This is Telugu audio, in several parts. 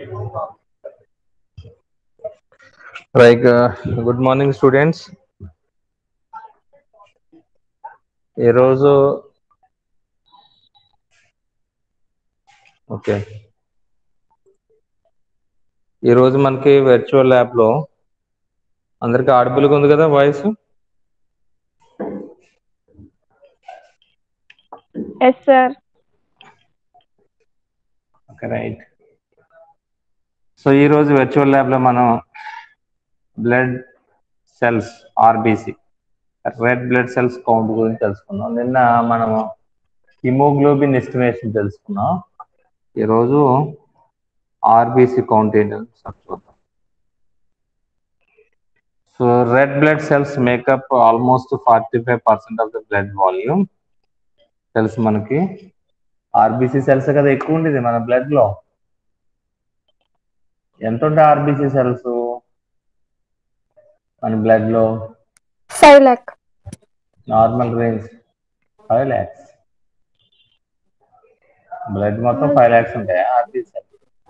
Like, uh, good morning, students. ఈరోజు ఓకే ఈరోజు మనకి వర్చువల్ ల్యాబ్లో అందరికి ఆడబుల్గా ఉంది కదా voice yes sir okay right so ఈరోజు వర్చువల్ ల్యాబ్లో మనం blood cells RBC red blood cells count గురించి తెలుసుకున్నాం నిన్న మనము హిమోగ్లోబిన్ ఎస్టిమేషన్ తెలుసుకున్నాం ఈరోజు ఆర్బీసీ కౌంట్ ఏంటని చూద్దాం so red blood cells make up almost forty five percent of the blood volume తెలుసు మనకి ఆర్బీసీ సెల్స్ కదా ఎక్కువ ఉండేది మన బ్లడ్ లో ఎంత ఉంటాయి ఆర్బీసీ సెల్స్ మన బ్లడ్ లో five lakh normal range five lakhs blood మొత్తం ఫైవ్ ల్యాక్స్ ఉంటాయా RBC cells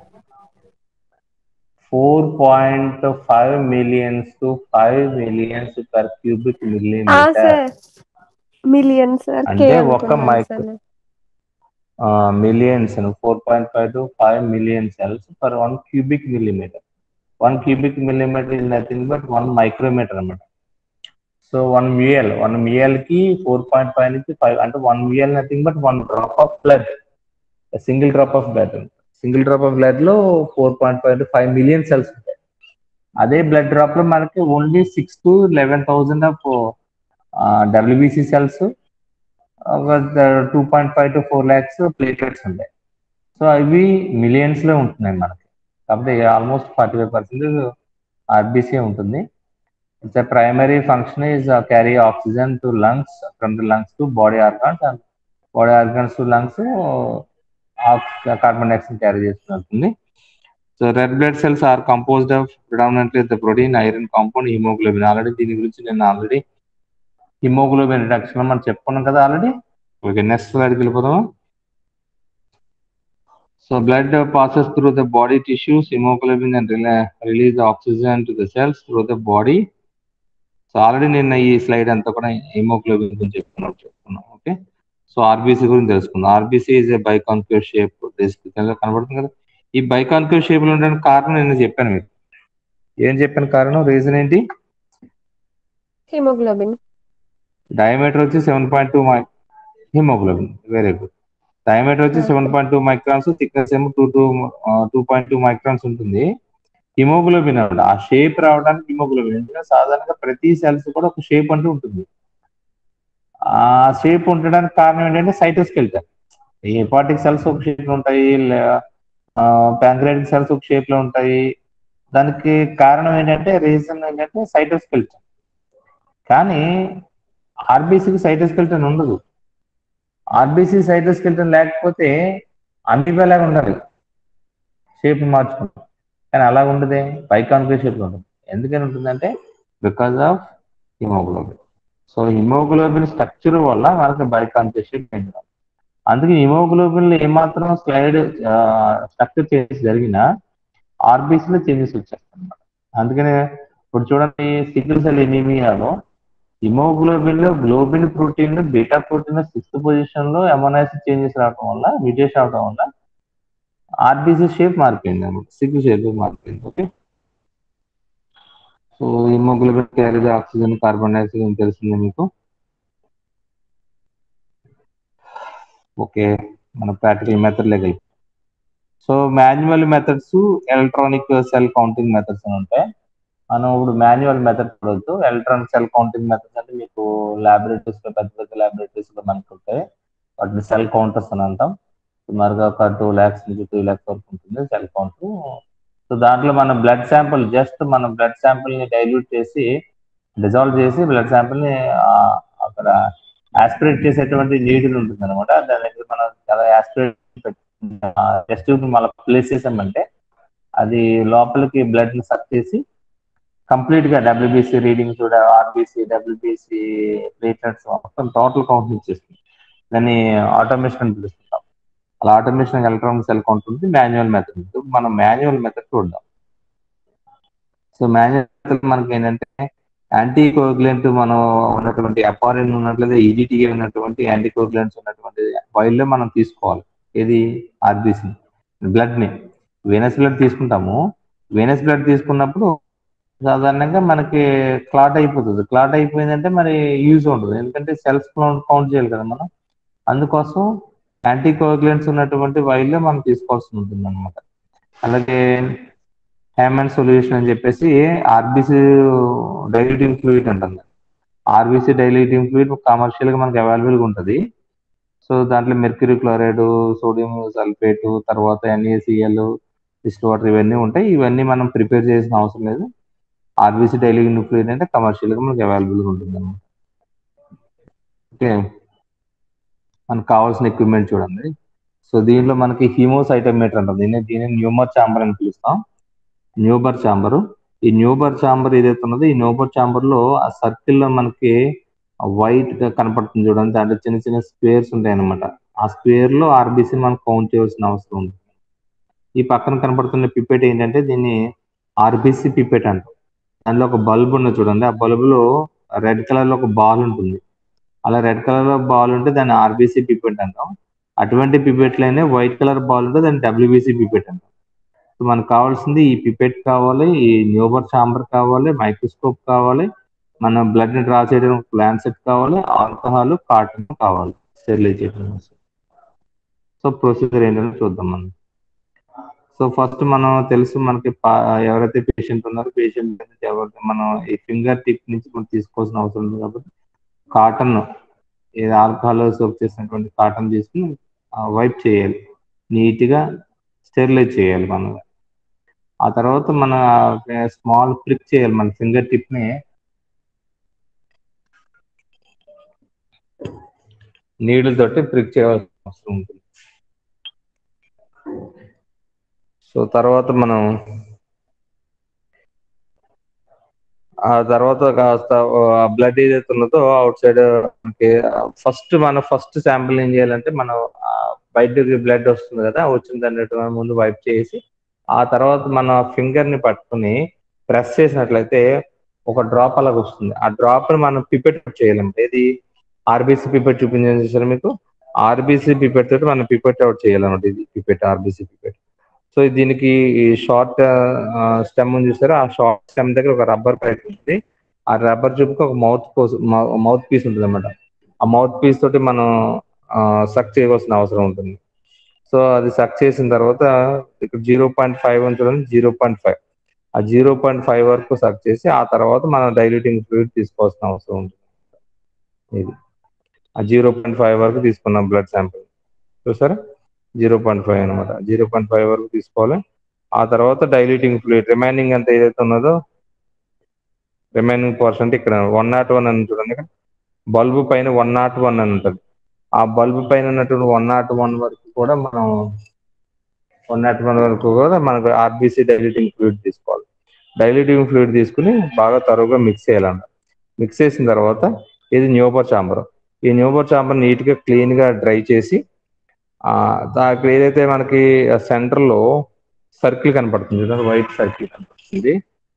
four point five millions to five millions per cubic millimetre sir million sir అంటే ఒక micro millions four point five to five million cells per one cubic millimetre one cubic millimetre is nothing but one micrometre అనమాట so one ml one ml కి ఫోర్ పాయింట్ ఫైవ్ నుంచి ఫైవ్ అంటే one ml nothing but one drop of blood single drop of blood single drop of blood లో four point five to five million cells ఉంటాయి అదే బ్లడ్ డ్రాప్ లో మనకి only six to eleven thousand of WBC cells two point five to four lakhs platelets ఉంటాయి సో అవి మిలియన్స్ లో ఉంటున్నాయి మనకి కాకపోతే almost forty five percent RBC ఉంటుంది it's primary function is carry oxygen to lungs from the lungs to body organs and body organs to lungs carbon dioxide carry చేస్తుంది so red blood cells are composed of predominantly the protein iron compound haemoglobin already దీని గురించి నేను ఆల్రెడీ హిమోగ్లోబిన్ రిడక్షన్ మనం చెప్పుకున్నాం కదా ఆల్రెడీ ఓకే నెక్స్ట్ స్లైడ్కి వెళ్ళిపోదామా so blood passes through the body tissues hemoglobin and rela- release the oxygen to the cells through the body so already నిన్న ఈ స్లైడ్ అంతా కూడా హిమోగ్లోబిన్ గురించి చెప్పుకున్నాం చెప్పుకున్నాం ఓకే సో ఆర్బీసీ గురించి తెలుసుకుందాం RBC is a biconcave shape description లో కనబడుతుంది కదా ఈ బైకాన్కేవ్ షేప్ లో ఉండడానికి కారణం నేను చెప్పాను మీకు ఏం చెప్పాను కారణం రీజన్ ఏంటి హిమోగ్లోబిన్ డయామీటర్ వచ్చి seven point two haemoglobin very good diameter వచ్చి seven point two microns thickness ఏమో two two two point two microns ఉంటుంది హిమోగ్లోబిన్ అనమాట ఆ షేప్ రావడానికి హిమోగ్లోబిన్ ఎందుకంటే సాధారణంగా ప్రతి సెల్స్ కూడా ఒక షేప్ అంటూ ఉంటుంది ఆ షేప్ ఉండడానికి కారణం ఏంటంటే సైటోస్కెల్టన్ ఈ హెపాటిక్ సెల్స్ ఒక షేప్ లో ఉంటాయి ప్యాంక్రియాటిక్ సెల్స్ ఒక షేప్ లో ఉంటాయి దానికి కారణం ఏంటంటే రీజన్ ఏంటంటే సైటోస్కెల్టన్ కానీ ఆర్బీసీకి సైటోస్కెల్టన్ ఉండదు ఆర్బీసీ సైటోస్కెల్టన్ లేకపోతే అమీబాలాగా ఉండాలి షేప్ మార్చుకుంటాం కానీ అలా ఉండదే బైకాన్కే షేప్ లో ఉంటుంది ఎందుకని ఉంటుందంటే because of haemoglobin so haemoglobin structure వల్ల మనకి బైకాన్కే షేప్ పెంచాలి అందుకే హిమోగ్లోబిన్ లో ఏమాత్రం స్లైడ్ స్ట్రక్చర్ చేసి జరిగినా ఆర్బీసీలో చేంజెస్ వచ్చేస్తాయి అందుకనే ఇప్పుడు చూడండి సికిల్ సెల్ ఎనీమియాలో హిమోగ్లోబిన్ లో globin protein beta protein sixth position లో అమోనాసిడ్ చేంజెస్ రావడం వల్ల మ్యూటేషన్ అవడం వల్ల ఆర్బీసీ షేప్ మారిపోయింది అనమాట సిక్స్ షేప్ మారిపోయింది okay so haemoglobin carry oxygen carbon dioxide అని తెలిసింది మీకు ఓకే మన ప్రాక్టికల్ మెథడ్ లెక్క so manual methods electronic cell counting methods అని ఉంటాయి మనం ఇప్పుడు మాన్యువల్ మెథడ్ చూడొచ్చు ఎలక్ట్రానిక్ సెల్ కౌంటింగ్ మెథడ్స్ అంటే మీకు ల్యాబొరేటరీస్ లో పెద్ద పెద్ద ల్యాబొరేటరీస్ లో మనకు ఉంటాయి వాటిని సెల్ కౌంటర్స్ అని అంటాం సుమారుగా ఒక టూ ల్యాక్స్ నుంచి టూ ల్యాక్స్ వరకు ఉంటుంది సెల్ కౌంటర్ సో దాంట్లో మన బ్లడ్ శాంపుల్ జస్ట్ మన బ్లడ్ శాంపుల్ ని డైల్యూట్ చేసి డిజాల్వ్ చేసి బ్లడ్ శాంపుల్ ని అక్కడ ఆస్పిరేట్ చేసేటువంటి నీడిల్ ఉంటుంది అనమాట దాని దగ్గర మనం చాలా ఆస్పిరేట్ టెస్ట్ ట్యూబ్ మళ్ళీ ప్లేస్ చేసామంటే అది లోపలికి బ్లడ్ ని సక్ చేసి కంప్లీట్ గా డబ్ల్యూబీసీ రీడింగ్స్ కూడా ఆర్బీసీ డబ్ల్యూబీసీ ప్లేట్లెట్స్ మొత్తం టోటల్ కౌంట్ ఇచ్చేస్తుంది దాన్ని ఆటోమేషన్ అని పిలుస్తుంటాం అలా ఆటోమేషన్ ఎలక్ట్రానిక్ సెల్ కౌంట్ ఉంటుంది మాన్యువల్ మెథడ్ ఉంటుంది మనం మాన్యువల్ మెథడ్ చూద్దాం సో మాన్యువల్ మెథడ్ మనకి ఏంటంటే యాంటీ కోగ్లెంట్ మనం ఉన్నటువంటి అపారిన్ ఉన్నట్లయితే ఈజీటీగా ఉన్నటువంటి యాంటీ కోగ్లెంట్స్ ఉన్నటువంటి వైల్లో మనం తీసుకోవాలి ఏది ఆర్బీసీ బ్లడ్ ని వెనస్ బ్లడ్ తీసుకుంటాము వెనస్ బ్లడ్ తీసుకున్నప్పుడు సాధారణంగా మనకి క్లాట్ అయిపోతుంది క్లాట్ అయిపోయిందంటే మరి యూజ్ ఉండదు ఎందుకంటే సెల్స్ కౌంట్ చేయాలి కదా మనం అందుకోసం యాంటీ కోగ్లెంట్స్ ఉన్నటువంటి వైల్లో మనం తీసుకోవాల్సి ఉంటుంది అనమాట అలాగే హ్యామండ్ సొల్యూషన్ అని చెప్పేసి ఆర్బీసీ డైల్యూటింగ్ ఫ్లూయిడ్ ఉంటుంది ఆర్బీసీ డైల్యూటింగ్ ఫ్లూయిడ్ కమర్షియల్ గా మనకి అవైలబుల్ గా ఉంటుంది సో దాంట్లో మెర్క్యూరీ క్లోరైడ్ సోడియం సల్ఫేట్ తర్వాత ఎన్ఏసిఎల్ డిస్ట్ వాటర్ ఇవన్నీ ఉంటాయి ఇవన్నీ మనం ప్రిపేర్ చేసిన అవసరం లేదు ఆర్బీసీ డైల్యూటింగ్ ఫ్లూయిడ్ అంటే కమర్షియల్ గా మనకి అవైలబుల్ గా ఉంటుంది అనమాట ఓకే మనకు కావాల్సిన ఎక్విప్మెంట్ చూడండి సో దీనిలో మనకి హీమోసైటోమీటర్ ఉంటుంది దీన్ని దీన్ని న్యూమర్ ఛాంబర్ అని పిలుస్తాం న్యూబర్ ఛాంబర్ ఈ న్యూబర్ ఛాంబర్ ఏదైతే ఉన్నదో ఈ న్యూబర్ ఛాంబర్ లో ఆ సర్కిల్ లో మనకి వైట్ గా కనపడుతుంది చూడండి దాంట్లో చిన్న చిన్న స్క్వేర్స్ ఉంటాయి అనమాట ఆ స్క్వేర్ లో ఆర్బీసీ మనం కౌంట్ చేయాల్సిన అవసరం ఉంది ఈ పక్కన కనపడుతున్న పిపెట్ ఏంటంటే దీన్ని ఆర్బీసీ పిపెట్ అంటాం దానిలో ఒక బల్బ్ ఉన్నది చూడండి ఆ బల్బ్ లో రెడ్ కలర్ లో ఒక బాల్ ఉంటుంది అలా రెడ్ కలర్ లో బాల్ ఉంటే దాన్ని ఆర్బీసీ పిపెట్ అంటాం అటువంటి పిపెట్లనే వైట్ కలర్ బాల్ ఉంటే దాన్ని డబ్ల్యూబీసీ పిపెట్ అంటాం సో మనకు కావాల్సింది ఈ పిపెట్ కావాలి ఈ న్యూబర్ చాంబర్ కావాలి మైక్రోస్కోప్ కావాలి మన బ్లడ్ ని డ్రా చేయడానికి ప్లాన్సెట్ కావాలి ఆల్కహాల్ కాటన్ కావాలి స్టెరిలైజ్ చేయడం సో ప్రొసీజర్ ఏంటంటే చూద్దాం మనం సో ఫస్ట్ మనం తెలుసు మనకి ఎవరైతే పేషెంట్ ఉన్నారో పేషెంట్ ఎవరైతే మనం ఈ ఫింగర్ టిప్ నుంచి మనం తీసుకోవాల్సిన అవసరం ఉంది కాబట్టి కాటన్ ఏది ఆల్కహాల్ సోప్ చేసినటువంటి కాటన్ తీసుకుని వైప్ చేయాలి నీట్గా స్టెరిలైజ్ చేయాలి మనం ఆ తర్వాత మన స్మాల్ ప్రిక్ చేయాలి మన ఫింగర్ టిప్ ని నీడిల్ తోటి ప్రిక్ చేయాల్సిన అవసరం ఉంటుంది సో తర్వాత మనం ఆ తర్వాత కాస్త బ్లడ్ ఏదైతే ఉన్నదో అవుట్ సైడ్ మనకి ఫస్ట్ మనం ఫస్ట్ శాంపిల్ ఏం చేయాలంటే మనం బయటకి బ్లడ్ వస్తుంది కదా వచ్చిన దాన్ని ముందు వైప్ చేసి ఆ తర్వాత మన ఫింగర్ ని పట్టుకుని ప్రెస్ చేసినట్లయితే ఒక డ్రాప్ అలాగ వస్తుంది ఆ డ్రాప్ ని మనం పిపెట్ చేయాలంటే ఇది ఆర్బీసీ పిపెట్ చూపించాను చూసారు మీకు ఆర్బీసీ పిపెట్ తోటి మనం పిపెట్ అవుట్ చేయాలన్నమాట ఇది పిపెట్ ఆర్బీసీ పిపెట్ సో దీనికి ఈ షార్ట్ స్టెమ్ చూసారా ఆ షార్ట్ స్టెమ్ దగ్గర ఒక రబ్బర్ పైప్ ఉంటుంది ఆ రబ్బర్ చూపుకి ఒక మౌత్ మౌత్ పీస్ ఉంటుంది అనమాట ఆ మౌత్ పీస్ తోటి మనం సక్ చేయవలసిన అవసరం ఉంటుంది సో అది సక్ చేసిన తర్వాత ఇక్కడ జీరో పాయింట్ ఫైవ్ అని చూడండి జీరో పాయింట్ ఫైవ్ ఆ జీరో పాయింట్ ఫైవ్ వరకు సక్ చేసి ఆ తర్వాత మనం డైల్యూటింగ్ ఫ్లూయిడ్ తీసుకోవాల్సిన అవసరం ఉంటుంది ఇది ఆ జీరో పాయింట్ ఫైవ్ వరకు తీసుకున్నాం బ్లడ్ శాంపిల్ చూసారా జీరో పాయింట్ ఫైవ్ అనమాట జీరో పాయింట్ ఫైవ్ వరకు తీసుకోవాలి ఆ తర్వాత డైల్యూటింగ్ ఫ్లూయిడ్ రిమైనింగ్ అంత ఏదైతే ఉన్నదో రిమైనింగ్ పోర్షన్ ఇక్కడ వన్ నాట్ వన్ అని చూడండి ఇక్కడ బల్బు పైన వన్ నాట్ వన్ అని ఉంటుంది ఆ బల్బు పైన ఉన్నటువంటి వన్ నాట్ వన్ వరకు కూడా మనం వన్ నాట్ వన్ వరకు కూడా మనకు ఆర్బీసీ డైల్యూటింగ్ ఫ్లూయిడ్ తీసుకోవాలి డైల్యూటింగ్ ఫ్లూయిడ్ తీసుకుని బాగా తరువుగా మిక్స్ చేయాలన్నమాట మిక్స్ చేసిన తర్వాత ఇది న్యూబర్ చాంబర్ ఈ న్యూబర్ చాంబర్ నీట్ గా క్లీన్ గా డ్రై చేసి ఆ దానికి ఏదైతే మనకి సెంటర్ లో సర్కిల్ కనపడుతుంది చూడండి వైట్ సర్కిల్ కనపడుతుంది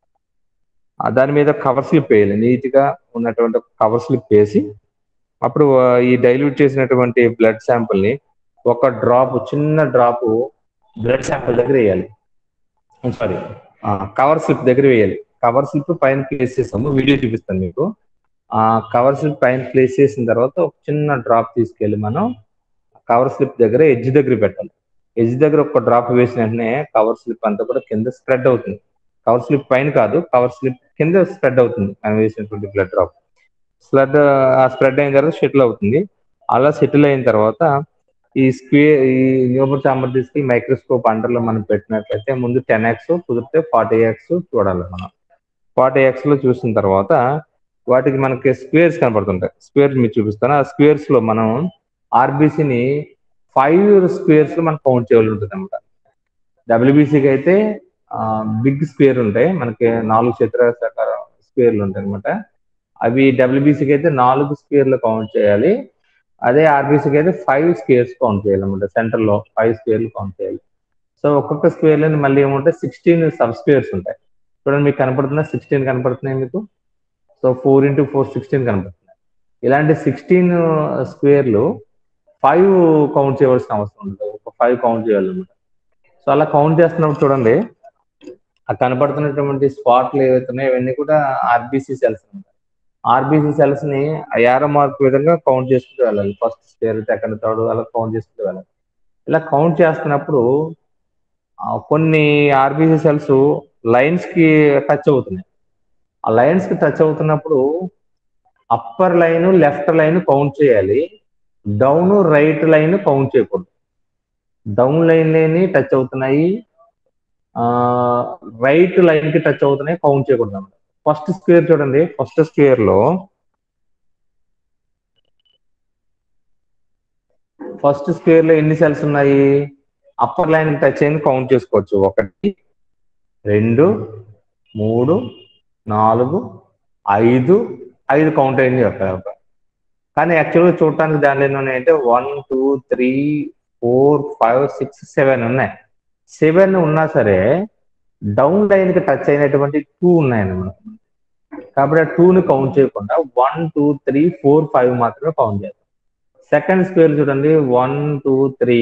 దాని మీద కవర్ స్లిప్ వేయాలి నీట్ గా ఉన్నటువంటి కవర్ స్లిప్ వేసి అప్పుడు ఈ డైల్యూట్ చేసినటువంటి బ్లడ్ శాంపుల్ ని ఒక డ్రాప్ చిన్న డ్రాప్ బ్లడ్ శాంపుల్ దగ్గర వేయాలి సారీ కవర్ స్లిప్ దగ్గర వేయాలి కవర్ స్లిప్ పైన ప్లేస్ చేస్తాము వీడియో చూపిస్తాను మీకు ఆ కవర్ స్లిప్ పైన ప్లేస్ చేసిన తర్వాత ఒక చిన్న డ్రాప్ తీసుకెళ్ళి మనం కవర్ స్లిప్ దగ్గర ఎడ్జ్ దగ్గర పెట్టాలి ఎడ్జ్ దగ్గర ఒక డ్రాప్ వేసిన వెంటనే కవర్ స్లిప్ అంతా కూడా కింద స్ప్రెడ్ అవుతుంది కవర్ స్లిప్ పైన కాదు కవర్ స్లిప్ కింద స్ప్రెడ్ అవుతుంది మనం వేసినటువంటి బ్లడ్ డ్రాప్ స్ప్రెడ్ ఆ స్ప్రెడ్ అయిన తర్వాత సెటిల్ అవుతుంది అలా సెటిల్ అయిన తర్వాత ఈ స్క్వే ఈ న్యూబర్ చాంబర్ తీసుకెళ్ళి మైక్రోస్కోప్ అండర్ లో మనం పెట్టినట్లయితే ముందు టెన్ ఎక్స్ కుదిరితే ఫార్టీ ఎక్స్ చూడాలి మనం ఫార్టీ ఎక్స్ లో చూసిన తర్వాత వాటికి మనకి స్క్వేర్స్ కనపడుతుంటాయి స్క్వేర్స్ మీకు చూపిస్తాను ఆ స్క్వేర్స్ లో మనం ఆర్బీసీని ఫైవ్ స్క్వేర్స్ లో మనం కౌంట్ చేయాలి ఉంటుంది అనమాట డబ్ల్యూబీసీకి అయితే బిగ్ స్క్వేర్ ఉంటాయి మనకి నాలుగు చతురస్రాకార స్క్వేర్లు ఉంటాయి అనమాట అవి డబ్ల్యూబీసీకి అయితే నాలుగు స్క్వేర్లు కౌంట్ చేయాలి అదే ఆర్బీసీకి అయితే ఫైవ్ స్క్వేర్స్ కౌంట్ చేయాలన్నమాట సెంటర్లో ఫైవ్ స్క్వేర్లు కౌంట్ చేయాలి సో ఒక్కొక్క స్క్వేర్లో మళ్ళీ ఏముంటాయి సిక్స్టీన్ సబ్ స్క్వేర్స్ ఉంటాయి చూడండి మీకు కనపడుతుందా సిక్స్టీన్ కనపడుతున్నాయి మీకు so four into four sixteen కనపడుతున్నాయి ఇలాంటి సిక్స్టీన్ స్క్వేర్లు ఫైవ్ కౌంట్ చేయవలసిన అవసరం ఉంటుంది ఒక ఫైవ్ కౌంట్ చేయాలన్నమాట సో అలా కౌంట్ చేస్తున్నప్పుడు చూడండి ఆ కనపడుతున్నటువంటి స్పాట్లు ఏవైతే ఉన్నాయో ఇవన్నీ కూడా ఆర్బీసీ సెల్స్ ఉంటాయి ఆర్బీసీ సెల్స్ ని యారో మార్క్ విధంగా కౌంట్ చేసుకుంటూ వెళ్ళాలి ఫస్ట్ స్క్వేర్ సెకండ్ థర్డ్ అలా కౌంట్ చేసుకుంటూ వెళ్ళాలి ఇలా కౌంట్ చేస్తున్నప్పుడు కొన్ని ఆర్బీసీ సెల్స్ లైన్స్ కి టచ్ అవుతున్నాయి ఆ లైన్స్ కి టచ్ అవుతున్నప్పుడు upper line left line count చేయాలి డౌన్ రైట్ లైన్ కౌంట్ చేయకూడదు డౌన్ లైన్ లేని టచ్ అవుతున్నాయి రైట్ లైన్ కి టచ్ అవుతున్నాయి కౌంట్ చేయకూడదు అన్నమాట ఫస్ట్ స్క్వేర్ చూడండి ఫస్ట్ స్క్వేర్ లో ఫస్ట్ స్క్వేర్ లో ఎన్ని సెల్స్ ఉన్నాయి అప్పర్ లైన్ టచ్ అయింది కౌంట్ చేసుకోవచ్చు ఒకటి రెండు మూడు నాలుగు ఐదు ఐదు కౌంట్ అయింది ఒక కానీ యాక్చువల్గా చూడటానికి దానిలో ఎన్ని ఉన్నాయంటే one two three four five six seven ఉన్నాయి సెవెన్ ఉన్నా సరే డౌన్ లైన్ కి టచ్ అయినటువంటి టూ ఉన్నాయన్నమాట కాబట్టి ఆ టూని కౌంట్ చేయకుండా one two three four five మాత్రమే కౌంట్ చేస్తాం సెకండ్ స్క్వేర్ చూడండి one two three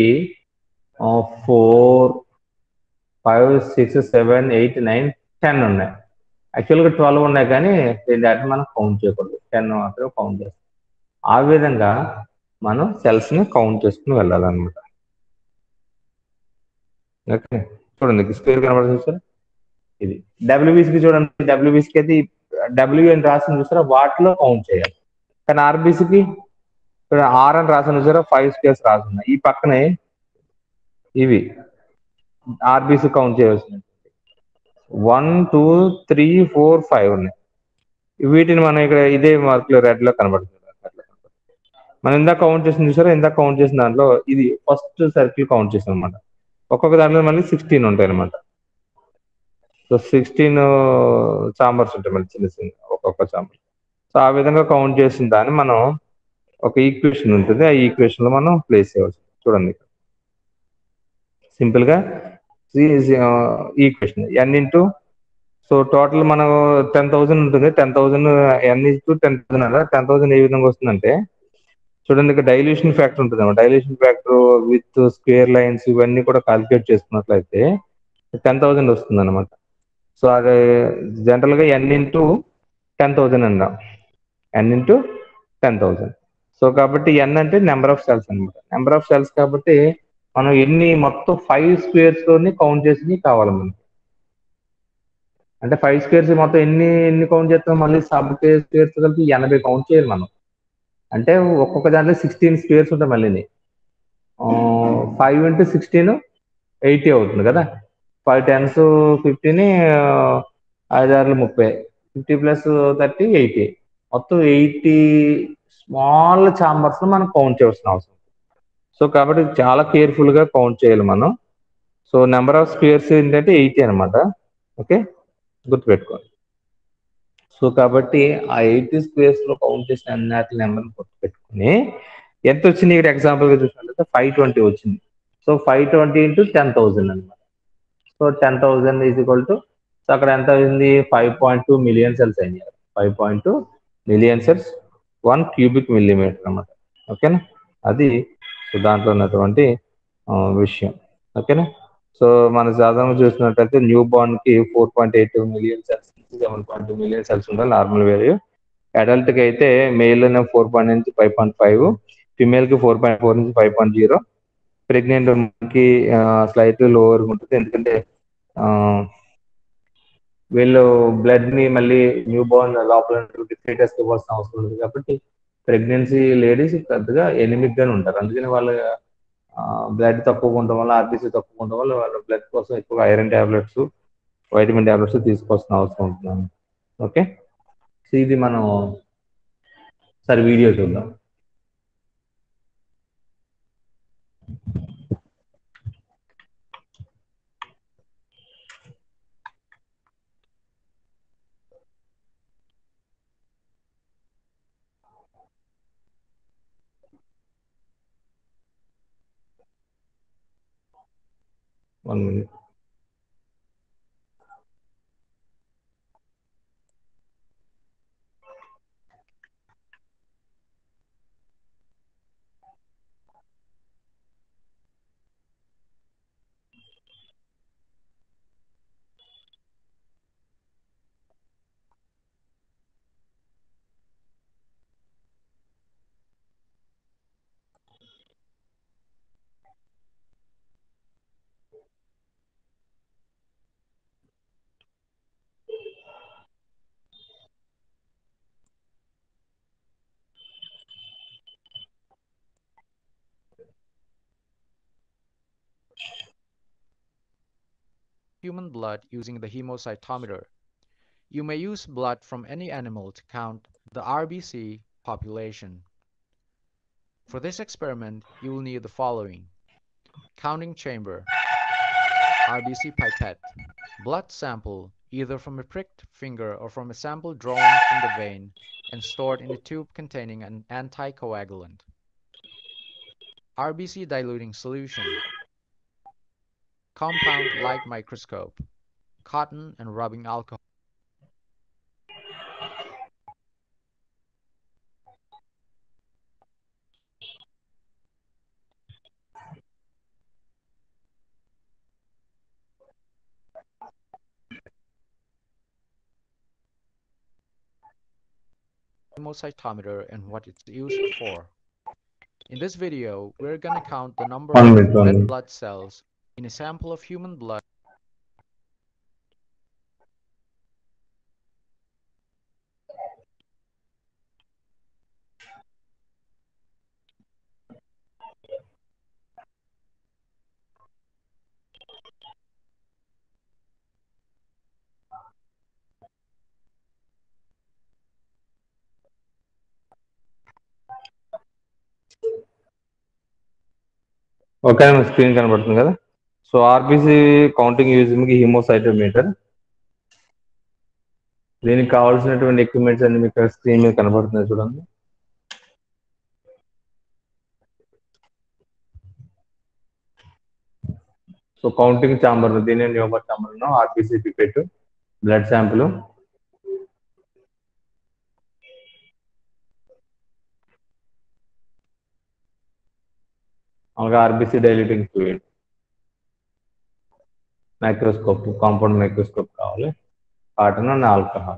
four five six seven eight nine ten ఉన్నాయి యాక్చువల్గా ట్వెల్వ్ ఉన్నాయి కానీ దీని దాటి మనం కౌంట్ చేయకూడదు టెన్ మాత్రమే కౌంట్ చేస్తాం ఆ విధంగా మనం సెల్స్ ని కౌంట్ చేసుకుని వెళ్ళాలన్నమాట ఓకే చూడండి స్క్వేర్ కనబడుతుంది సార్ ఇది డబ్ల్యూబీసీకి చూడండి డబ్ల్యూబీసీకి అయితే డబ్ల్యూ అని రాసింది చూసారా వాటిలో కౌంట్ చేయాలి కానీ ఆర్బీసీకి ఇక్కడ ఆర్ అని రాసిన చూసారా ఫైవ్ స్క్వేర్స్ రాసున్నాయి ఈ పక్కనే ఇవి ఆర్బీసీ కౌంట్ చేయవలసిన one two three four five ఉన్నాయి వీటిని మనం ఇక్కడ ఇదే మార్క్ లో రెడ్ లో కనబడుతుంది మనం ఇందాక కౌంట్ చేసిన చూసారా ఇందాక కౌంట్ చేసిన దాంట్లో ఇది ఫస్ట్ సర్కిల్ కౌంట్ చేసాం అనమాట ఒక్కొక్క దాంట్లో మళ్ళీ సిక్స్టీన్ ఉంటాయి అనమాట సో సిక్స్టీన్ చాంబర్స్ ఉంటాయి మళ్ళీ చిన్న చిన్న ఒక్కొక్క చాంబర్ సో ఆ విధంగా కౌంట్ చేసిన దాన్ని మనం ఒక ఈక్వేషన్ ఉంటుంది ఆ ఈక్వేషన్ లో మనం ప్లేస్ చేయవచ్చు చూడండి సింపుల్ గా equation N into so total మనం టెన్ థౌసండ్ ఉంటుంది ten thousand N into ten thousand అలా టెన్ థౌసండ్ ఏ విధంగా వస్తుందంటే చూడండి ఇక్కడ డైల్యూషన్ ఫ్యాక్టర్ ఉంటుంది అన్నమాట dilution factor with square lines ఇవన్నీ కూడా కాలిక్యులేట్ చేసుకున్నట్లయితే టెన్ థౌసండ్ వస్తుంది అనమాట సో అది జనరల్ గా ఎన్ ఇంటూ టెన్ థౌసండ్ అన్నాం N into ten thousand so కాబట్టి ఎన్ అంటే నెంబర్ ఆఫ్ సెల్స్ అనమాట నెంబర్ ఆఫ్ సెల్స్ కాబట్టి మనం ఎన్ని మొత్తం ఫైవ్ స్క్వేర్స్ తోని కౌంట్ చేసి కావాలి మనకి అంటే ఫైవ్ స్క్వేర్స్ మొత్తం ఎన్ని ఎన్ని కౌంట్ చేస్తాం మళ్ళీ సబ్ స్క్వేర్స్ కలిపి ఎనభై కౌంట్ చేయాలి మనం అంటే ఒక్కొక్క దాంట్లో సిక్స్టీన్ స్క్వేర్స్ ఉంటాయి మళ్ళీ ఫైవ్ ఇంటూ సిక్స్టీన్ ఎయిటీ అవుతుంది కదా ఫైవ్ టెన్స్ ఫిఫ్టీని ఐదారులు ముప్పై ఫిఫ్టీ ప్లస్ థర్టీ ఎయిటీ మొత్తం ఎయిటీ స్మాల్ ఛాంబర్స్ మనం కౌంట్ చేయవలసిన అవసరం సో కాబట్టి చాలా కేర్ఫుల్ గా కౌంట్ చేయాలి మనం సో నెంబర్ ఆఫ్ స్క్వేర్స్ ఏంటంటే ఎయిటీ అనమాట ఓకే గుర్తుపెట్టుకోండి సో కాబట్టి ఆ ఎయిటీ స్క్వేర్స్ లో కౌంట్ చేసిన అన్నిటి నెంబర్ గుర్తుపెట్టుకుని ఎంత వచ్చింది ఇక్కడ ఎగ్జాంపుల్ గా చూసినట్లయితే ఫైవ్ ట్వంటీ వచ్చింది so five twenty into ten thousand అనమాట so ten thousand is equal to so అక్కడ ఎంత అయింది five point two million cells అయినాయి five point two million cells one cubic millimetre అనమాట ఓకేనా అది సో దాంట్లో ఉన్నటువంటి విషయం ఓకేనా సో మన సాధారణంగా చూసినట్లయితే న్యూ బార్న్ కి four point eight million cells seven point two million cells ఉండాలి నార్మల్ వేల్యూ అడల్ట్ కి అయితే మేల్ ఫోర్ పాయింట్ నుంచి ఫైవ్ పాయింట్ ఫైవ్ ఫిమేల్ కి ఫోర్ పాయింట్ ఫోర్ నుంచి ఫైవ్ పాయింట్ జీరో ప్రెగ్నెంట్ కి స్లైట్ లోవర్ ఉంటుంది ఎందుకంటే వీళ్ళు బ్లడ్ ని మళ్ళీ న్యూ బోర్న్ లోపల ఫీటర్స్ ఇవ్వాల్సిన అవసరం ఉంది కాబట్టి ప్రెగ్నెన్సీ లేడీస్ పెద్దగా ఎనిమిక్ గానే ఉంటారు అందుకని వాళ్ళ బ్లడ్ తక్కువ ఉండడం వల్ల ఆర్బీసీ తక్కువ ఉండడం వల్ల వాళ్ళ బ్లడ్ కోసం ఎక్కువ ఐరన్ టాబ్లెట్స్ వైటమిన్ టాబ్లెట్స్ తీసుకోవాల్సిన అవసరం ఉంటుంది ఓకే సో ఇది మనం సరే వీడియో చూద్దాం one minute human blood using the hemocytometer. You may use blood from any animal to count the RBC population. For this experiment, you will need the following. Counting chamber, RBC pipette, blood sample either from a pricked finger or from a sample drawn from the vein and stored in a tube containing an anticoagulant. RBC diluting solution, compound light microscope, cotton and rubbing alcohol. hemocytometer and what it's used for. In this video, we're going to count the number One of minute, one red minute. blood cells in a sample of human blood okay మన స్క్రీన్ కనబడుతుంది కదా so RBC counting using hemocytometer దీనికి కావాల్సినటువంటి ఎక్విప్మెంట్స్ అన్ని మీకు స్క్రీన్ మీద కనబడుతున్నాయి చూడండి సో కౌంటింగ్ ఛాంబర్ దీని Neubauer chamber RBC pipette blood sample అలాగే RBC diluting fluid microscope compound microscope కావాలి cotton and alcohol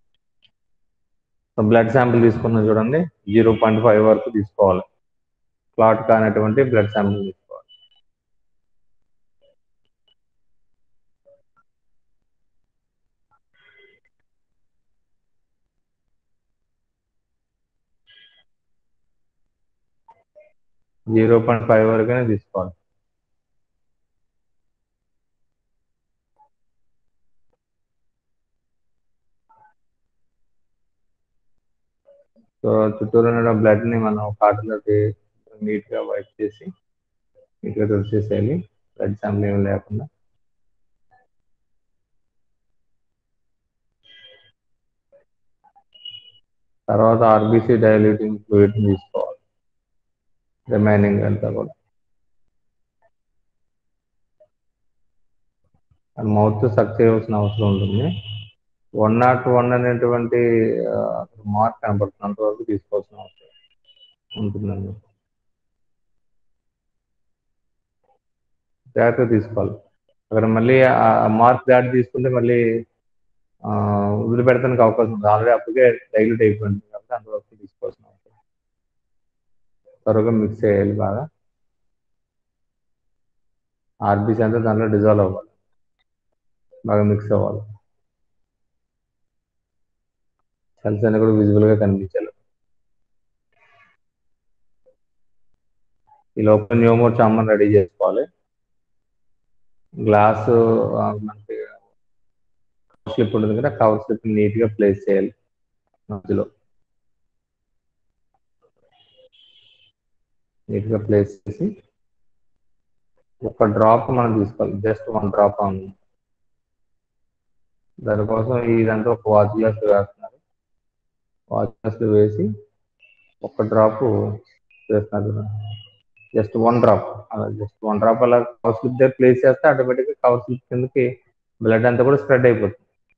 so blood sample తీసుకున్నాం చూడండి జీరో పాయింట్ ఫైవ్ వరకు తీసుకోవాలి క్లాట్ కానటువంటి బ్లడ్ శాంపిల్ తీసుకోవాలి జీరో పాయింట్ ఫైవ్ వరకునే తీసుకోవాలి సో చుట్టూరు ఉన్న బ్లడ్ ని మనం కాటన్ తోటి నీట్ గా వైప్ చేసి నీట్ గా తుడిచేసేయాలి బ్లడ్ శాంపుల్ ఏమి లేకుండా తర్వాత ఆర్బీసీ డైల్యూటింగ్ ఫ్లూయిడ్ తీసుకోవాలి రిమైనింగ్ అంతా కూడా మౌత్ సక్ చేయవలసిన అవసరం ఉంటుంది వన్ నాట్ వన్ అనేటువంటి మార్క్ కనబడుతుంది అంతవరకు తీసుకోవాల్సిన అవసరం ఉంటుందండి జాగ్రత్తగా తీసుకోవాలి అక్కడ మళ్ళీ ఆ మార్క్ దాటి తీసుకుంటే మళ్ళీ ఆ, వదిలిపెడతానికి అవకాశం ఉంది ఆల్రెడీ అప్పటికే డైల్యూట్ అయిపోయింది కాబట్టి అంతవరకు తీసుకోవాల్సిన అవసరం త్వరగా మిక్స్ చేయాలి బాగా ఆర్బీసీ అంతా దాంట్లో డిజాల్వ్ అవ్వాలి బాగా మిక్స్ అవ్వాలి సెల్స్ అన్ని కూడా విజిబుల్ గా కనిపించాలి ఈ లోపల న్యూమోర్ చామన్ రెడీ చేసుకోవాలి గ్లాస్ మనకి స్లిప్ ఉంటుంది కదా కవర్ స్లిప్ నీట్ గా ప్లేస్ చేయాలి మధ్యలో నీట్ గా ప్లేస్ చేసి ఒక డ్రాప్ మనం తీసుకోవాలి జస్ట్ వన్ డ్రాప్ ఆన్ దానికోసం ఇదంతా ఒక వాచ్ గ్లాస్ వేస్తున్నారు వాచ్ గ్లాస్ వేసి ఒక డ్రాప్ వేస్తున్నారు జస్ట్ వన్ డ్రాప్ అలా జస్ట్ వన్ డ్రాప్ అలా కవర్ స్లిప్ దగ్గర ప్లేస్ చేస్తే ఆటోమేటిక్గా కవర్ స్లిప్ కిందకి బ్లడ్ అంతా కూడా స్ప్రెడ్ అయిపోతుంది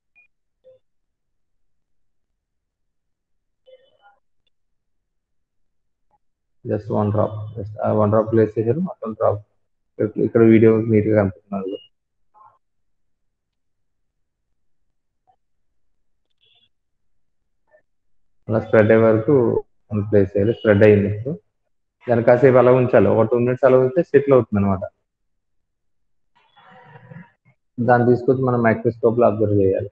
just one drop just one drop place చేశారు మొత్తం డ్రాప్ ఇక్కడ వీడియో నీట్గా కనిపిస్తున్నారు అలా స్ప్రెడ్ అయ్యే వరకు మనం ప్లేస్ చేయాలి స్ప్రెడ్ అయ్యింది ఇప్పుడు దాన్ని కాసేపు అలా ఉంచాలి ఒక టూ మినిట్స్ అలా ఉంటే సెటిల్ అవుతుంది అనమాట దాన్ని తీసుకొచ్చి మనం మైక్రోస్కోప్ లో అబ్జర్వ్ చేయాలి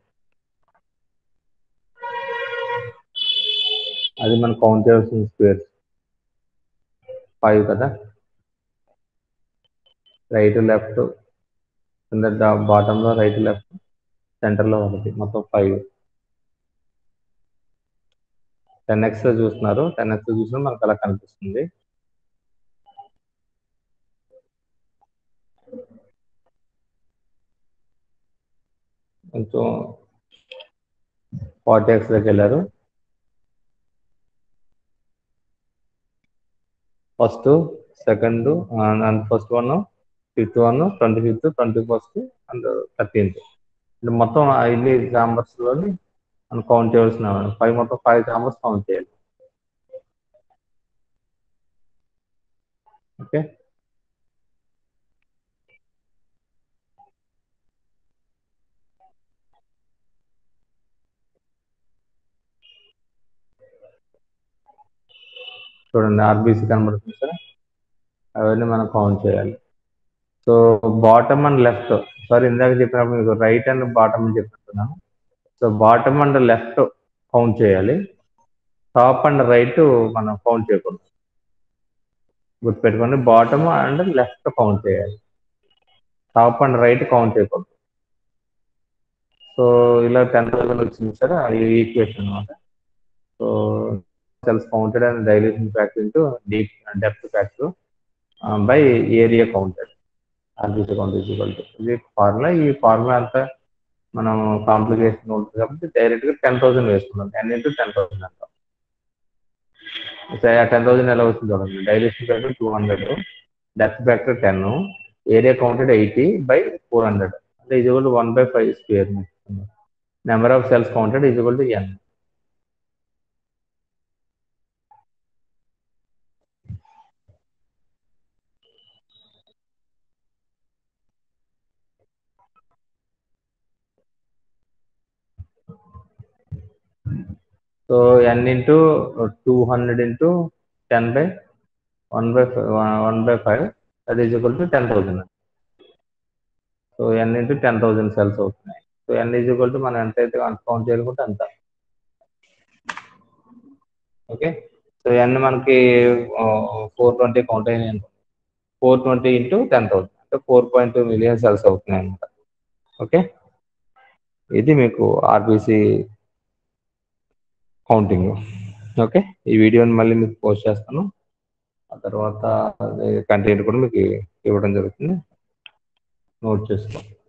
అది మనం కౌంట్ చేయాల్సిన స్క్వేర్స్ ఫైవ్ కదా రైట్ లెఫ్ట్ కింద బాటంలో రైట్ లెఫ్ట్ సెంటర్లో ఒకటి మొత్తం ఫైవ్ టెన్ ఎక్స్ చూస్తున్నారు టెన్ ఎక్స్ చూసినా మనకు అలా కనిపిస్తుంది కొంచెం ఫార్టీ ఎక్స్లోకి వెళ్ళారు first second and first one fifth one twenty fifth twenty first and thirteenth అంటే మొత్తం ఇన్ని చాంబర్స్లోని మనం కౌంట్ చేయాల్సిన ఫైవ్ మొత్తం ఫైవ్ చాంబర్స్ కౌంట్ చేయాలి ఓకే చూడండి ఆర్బీసీ కనబడుతుంది సార్ అవన్నీ మనం కౌంట్ చేయాలి so bottom and left sorry ఇందాక చెప్పినప్పుడు మీకు రైట్ అండ్ బాటమ్ అని చెప్పినట్టున్నాను so bottom and left count చేయాలి టాప్ అండ్ రైట్ మనం కౌంట్ చేయకూడదు గుర్తుపెట్టుకోండి బాటమ్ అండ్ లెఫ్ట్ కౌంట్ చేయాలి టాప్ అండ్ రైట్ కౌంట్ చేయకూడదు సో ఇలా టెన్ థౌసండ్ వచ్చింది సార్ అది ఈక్వేషన్ అనమాట so cells counted and dilation factor into deep depth factor uh, by area counted RBC count is equal to ఇది ఫార్ములా ఈ ఫార్ములా అంతా మనం కాంప్లికేషన్ ఉంటుంది కాబట్టి డైరెక్ట్ గా టెన్ థౌసండ్ వేసుకున్నాం టెన్ ఇంటూ టెన్ థౌసండ్ అంటాం టెన్ థౌసండ్ ఎలా వచ్చింది చూడండి dilution factor two hundred depth factor ten area counted eighty by four hundred అంటే is to one by five square number of cells counted is to N so N into two hundred into ten by one by one by five అది is equal to ten thousand so N into ten thousand cells అవుతున్నాయి so N is equal to మనం ఎంత అయితే కౌంట్ చేయాలనుకుంటే అంత ఓకే సో ఎన్ మనకి ఫోర్ ట్వంటీ కౌంట్ అయినాయి four twenty into ten thousand అంటే four point two million cells అవుతున్నాయి అనమాట ఓకే ఇది మీకు ఆర్బీసీ కౌంటింగ్ ఓకే ఈ వీడియోని మళ్ళీ మీకు పోస్ట్ చేస్తాను ఆ తర్వాత కంటెంట్ కూడా మీకు ఇవ్వడం జరుగుతుంది నోట్ చేసుకోండి